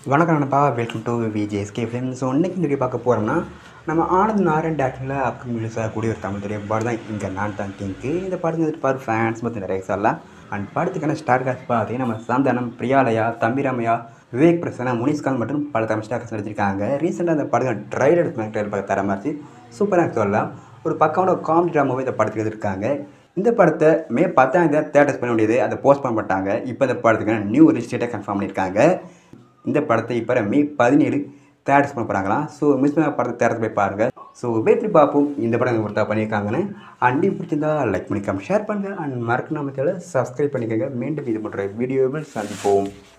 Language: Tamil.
வணக்கம் நண்பா welcome to VJSK film so இன்னைக்கு இந்த வீடியோ பார்க்க போகிறோம்னா நம்ம ஆனந்த் நாராயண் டேரக்டரில் அப்கமிங் ரிலீஸ் ஆகக்கூடிய ஒரு தமிழ் திரைய படம் தான் இங்கே நான் தான் கிங்க்கு இந்த படத்துக்கு வந்துட்டு பாரு ஃபேன்ஸ் மற்ற நிறைய சொல்லலாம் அண்ட் படத்துக்கான ஸ்டார் காஸ்ட் பார்த்தீங்கன்னா நம்ம சந்தானம் பிரியாலயா தம்பிராமையா விவேக் பிரசன்னா முனிஸ்கான் மற்றும் பல தமிழ் ஸ்டார்ஸ் நடிச்சிருக்காங்க ரீசெண்டாக அந்த படத்துக்கு ட்ரைலர் ட்ரைலர் பார்க்க தர மாதிரி சூப்பராக சொல்லலாம் ஒரு பக்கமான காமெடி ட்ராமாவே இந்த படத்துக்கு எடுத்திருக்காங்க இந்த படத்தை மே பத்தாம் தேதி தேட்டர்ஸ் பண்ண முடியுது அதை போஸ்ட் பண்ண மாட்டாங்க இப்போ இந்த படத்துக்கான நியூ ரிலீஸ் டேட்டை கன்ஃபார்ம் பண்ணியிருக்காங்க இந்த படத்தை இப்போ மே பதினேழு தேட்டர்ஸ் பண்ண போகிறாங்களாம் ஸோ மிஸ் பண்ண படத்தை தேட்டர் போய் பாருங்கள் ஸோ வெயிட் பண்ணி பார்ப்போம் இந்த படம் ஒருத்தா பண்ணியிருக்காங்கன்னு அண்டி பிடிச்சிருந்தா லைக் பண்ணிக்காம ஷேர் பண்ணுங்கள் அண்ட் மறக்க நம்ம சப்ஸ்கிரைப் பண்ணிக்கோங்க மீண்டும் இது போன்ற வீடியோவில் சந்திப்போம்